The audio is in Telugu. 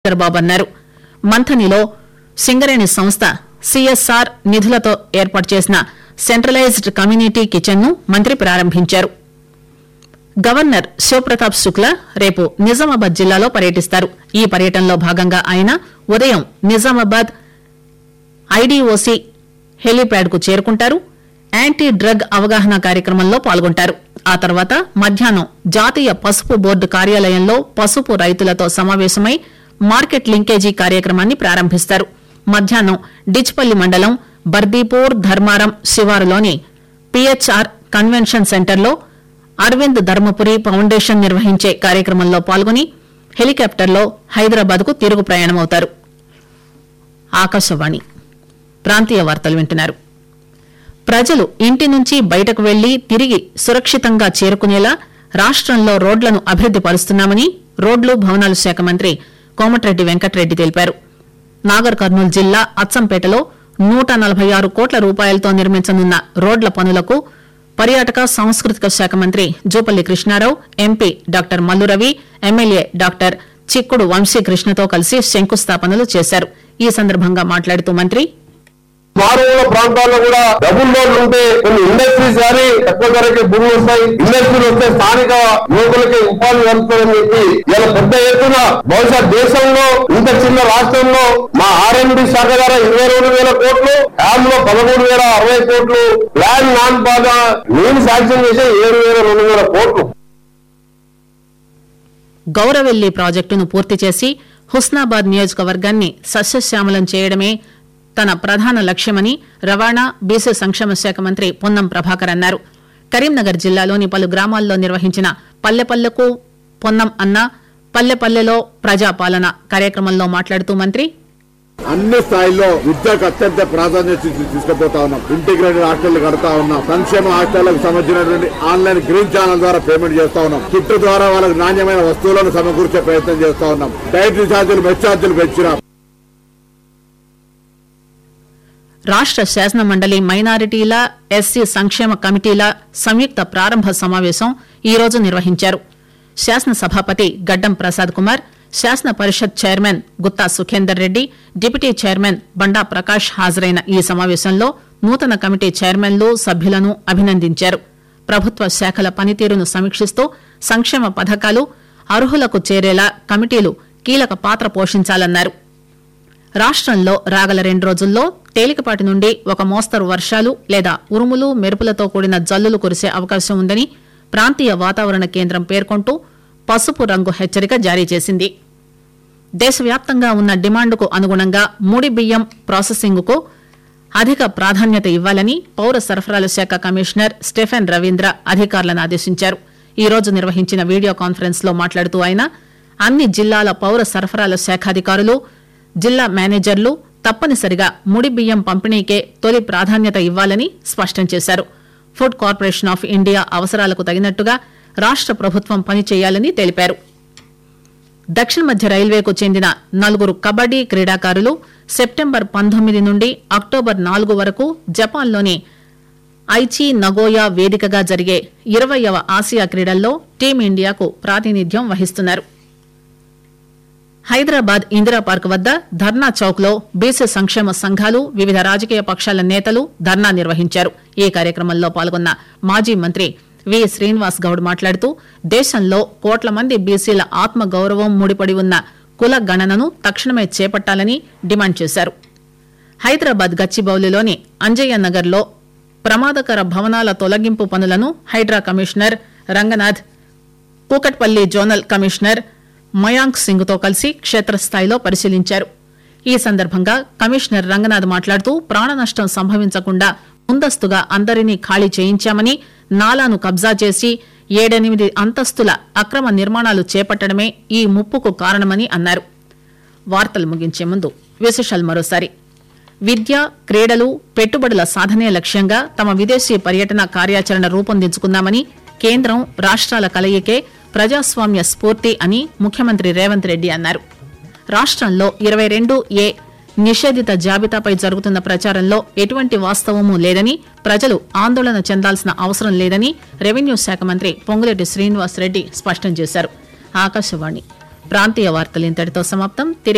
చంద్రబాబు అన్నారు మంథనిలో సింగరేణి సంస్థ సిఎస్ఆర్ నిధులతో ఏర్పాటు చేసిన సెంట్రలైజ్డ్ కమ్యూనిటీ కిచెన్ ను మంత్రి ప్రారంభించారు గవర్నర్ శివప్రతాప్ శుక్లా రేపు నిజామాబాద్ జిల్లాలో పర్యటిస్తారు ఈ పర్యటనలో భాగంగా ఆయన ఉదయం నిజామాబాద్ ఐడీఓసీ హెలీప్యాడ్ కు చేరుకుంటారు యాంటీ డ్రగ్ అవగాహన కార్యక్రమంలో పాల్గొంటారు ఆ తర్వాత మధ్యాహ్నం జాతీయ పసుపు బోర్డు కార్యాలయంలో పసుపు రైతులతో సమావేశమై మార్కెట్ లింకేజీ కార్యక్రమాన్ని ప్రారంభిస్తారు మధ్యాహ్నం డిచ్పల్లి మండలం బర్దీపూర్ ధర్మారం శివారులోని పిహెచ్ఆర్ కన్వెన్షన్ సెంటర్లో అరవింద్ ధర్మపురి ఫౌండేషన్ నిర్వహించే కార్యక్రమంలో పాల్గొని హెలికాప్టర్లో హైదరాబాద్ కు తిరుగు ప్రయాణమవుతారు ఆకాశవాణి ప్రాంతీయ వార్తలు వింటున్నారు ప్రజలు ఇంటి నుంచి బయటకు వెళ్లి తిరిగి సురక్షితంగా చేరుకునేలా రాష్టంలో రోడ్లను అభివృద్ది పరుస్తున్నామని రోడ్లు భవనాల శాఖ మంత్రి కోమటిరెడ్డి వెంకటరెడ్డి తెలిపారు నాగర్ కర్నూలు జిల్లా అచ్చంపేటలో నూట నలభై ఆరు కోట్ల రూపాయలతో నిర్మించనున్న రోడ్ల పనులకు పర్యాటక సాంస్కృతిక శాఖ మంత్రి Jupally Krishna Rao MP doctor Mallu Ravi MLA doctor Chikkudu వంశీకృష్ణతో కలిసి శంకుస్థాపనలు చేశారు ఈ సందర్భంగా మాట్లాడుతూ మంత్రి మారుమూల ప్రాంతాల్లో కూడా డబుల్ రోడ్లు ఉంటే కొన్ని ఇండస్ట్రీస్ కానీ తక్కువ ధరకి భూములు వస్తాయి ఇండస్ట్రీలు వస్తే స్థానిక యువకులకి ఉపాధి కలుగుతుందని చెప్పి ఇలా పెద్ద ఎత్తున బహుశా దేశంలో ఇంత చిన్న రాష్ట్రంలో మా ఆర్ఎండి శాఖ ద్వారా ఇరవై రెండు వేల కోట్లు యామ్ లో పదమూడు వేల అరవై కోట్లు ప్లాన్ నాన్ బాగా నేను శాంక్షన్ చేసే ఏడు వేల రెండు వేల కోట్లు గౌరవెల్లి ప్రాజెక్టును పూర్తి చేసి హుస్నాబాద్ నియోజకవర్గాన్ని సస్యశ్యామలం చేయడమే తన ప్రధాన లక్ష్యమని రవాణా బీసీ సంక్షేమ శాఖ మంత్రి పొన్నం ప్రభాకర్ అన్నారు కరీంనగర్ జిల్లాలోని పలు గ్రామాల్లో నిర్వహించిన పల్లెపల్లెకు పొన్నం అన్న పల్లెపల్లెలో ప్రజాపాలన కార్యక్రమంలో మాట్లాడుతూ మంత్రి అన్ని స్థాయిల్లో విద్యకు అత్యంత ప్రాధాన్యత ఇచ్చి తీసుకుపోతా ఉన్నాం ఇంటిగ్రేటెడ్ హాస్టల్ కడతా ఉన్నాం సంక్షేమ హాస్టళ్లకు సంబంధించినటువంటి ఆన్లైన్ గ్రీన్ ఛానల్ ద్వారా పేమెంట్ చేస్తా ఉన్నాం కిట్ ద్వారా వాళ్ళకి నాణ్యమైన వస్తువులను సమకూర్చే ప్రయత్నం చేస్తా ఉన్నాం డైటరీ ఛార్జీలు మెస్ ఛార్జీలు పెంచినాం రాష్ట శాసన మండలి మైనారిటీల ఎస్సీ సంక్షేమ కమిటీల సంయుక్త ప్రారంభ సమావేశం ఈ రోజు నిర్వహించారు శాసన సభాపతి గడ్డం ప్రసాద్ కుమార్ శాసన పరిషత్ chairman Gutha Sukender Reddy deputy chairman Banda Prakash హాజరైన ఈ సమావేశంలో నూతన కమిటీ చైర్మన్లు సభ్యులను అభినందించారు ప్రభుత్వ శాఖల పనితీరును సమీక్షిస్తూ సంక్షేమ పథకాలు అర్హులకు చేరేలా కమిటీలు కీలక పాత్ర పోషించాలన్నారు రాష్టంలో రాగల రెండు రోజుల్లో తేలికపాటి నుండి ఒక మోస్తరు వర్షాలు లేదా ఉరుములు మెరుపులతో కూడిన జల్లులు కురిసే అవకాశం ఉందని ప్రాంతీయ వాతావరణ కేంద్రం పేర్కొంటూ పసుపు రంగు హెచ్చరిక జారీ చేసింది దేశవ్యాప్తంగా ఉన్న డిమాండ్కు అనుగుణంగా ముడి బియ్యం ప్రాసెసింగ్కు అధిక ప్రాధాన్యత ఇవ్వాలని పౌర సరఫరాల శాఖ కమిషనర్ స్టెఫెన్ రవీంద్ర అధికారులను ఆదేశించారు ఈ రోజు నిర్వహించిన వీడియో కాన్ఫరెన్స్ లో మాట్లాడుతూ ఆయన అన్ని జిల్లాల పౌర సరఫరాల శాఖాధికారులు జిల్లా మేనేజర్లు తప్పనిసరిగా ముడి బియ్యం పంపిణీకే తొలి ప్రాధాన్యత ఇవ్వాలని స్పష్టం చేశారు ఫుడ్ కార్పొరేషన్ ఆఫ్ ఇండియా అవసరాలకు తగినట్టుగా రాష్ట ప్రభుత్వం పనిచేయాలని తెలిపారు దక్షిణ మధ్య రైల్వేకు చెందిన నలుగురు కబడ్డీ క్రీడాకారులు సెప్టెంబర్ పంతొమ్మిది నుండి అక్టోబర్ నాలుగు వరకు జపాన్లోని ఐచి నగోయా వేదికగా జరిగే ఇరవయవ ఆసియా క్రీడల్లో టీమిండియాకు ప్రాతినిధ్యం వహిస్తున్నారు హైదరాబాద్ ఇందిరా పార్క్ వద్ద ధర్నా చౌక్ లో బీసీ సంక్షేమ సంఘాలు వివిధ రాజకీయ పక్షాల నేతలు ధర్నా నిర్వహించారు ఈ కార్యక్రమంలో పాల్గొన్న మాజీ మంత్రి వి శ్రీనివాస్ గౌడ్ మాట్లాడుతూ దేశంలో కోట్ల మంది బీసీల ఆత్మ గౌరవం ముడిపడి ఉన్న కుల గణనను తక్షణమే చేపట్టాలని డిమాండ్ చేశారు హైదరాబాద్ గచ్చిబౌలిలోని అంజయ్య నగర్ లో ప్రమాదకర భవనాల తొలగింపు పనులను Hydraa commissioner Ranganath Kukatpally zonal commissioner Mayank Singh తో కలిసి క్షేత్రస్థాయిలో పరిశీలించారు ఈ సందర్భంగా కమిషనర్ రంగనాథ్ మాట్లాడుతూ ప్రాణ నష్టం సంభవించకుండా ముందస్తుగా అందరినీ ఖాళీ చేయించామని నాలాను కబ్జా చేసి ఏడెనిమిది అంతస్తుల అక్రమ నిర్మాణాలు చేపట్టడమే ఈ ముప్పుకు కారణమని అన్నారు వార్తలు ముగించే ముందు విశేషాలు మరోసారి విద్య క్రీడలు పెట్టుబడుల సాధనే లక్ష్యంగా తమ విదేశీ పర్యటన కార్యాచరణ రూపొందించుకున్నామని కేంద్రం రాష్ట్రాల కలయికే ప్రజాస్వామ్య స్ఫూర్తి అని ముఖ్యమంత్రి రేవంత్ రెడ్డి అన్నారు రాష్ట్రంలో ఇరవై రెండు ఏ నిషేధిత జాబితాపై జరుగుతున్న ప్రచారంలో ఎటువంటి వాస్తవమూ లేదని ప్రజలు ఆందోళన చెందాల్సిన అవసరం లేదని రెవెన్యూ శాఖ మంత్రి పొంగులేటి శ్రీనివాసరెడ్డి స్పష్టం చేశారు ఆకాశవాణి ప్రాంతీయ వార్తలు ఇంతటితో సమాప్తం తిరిగి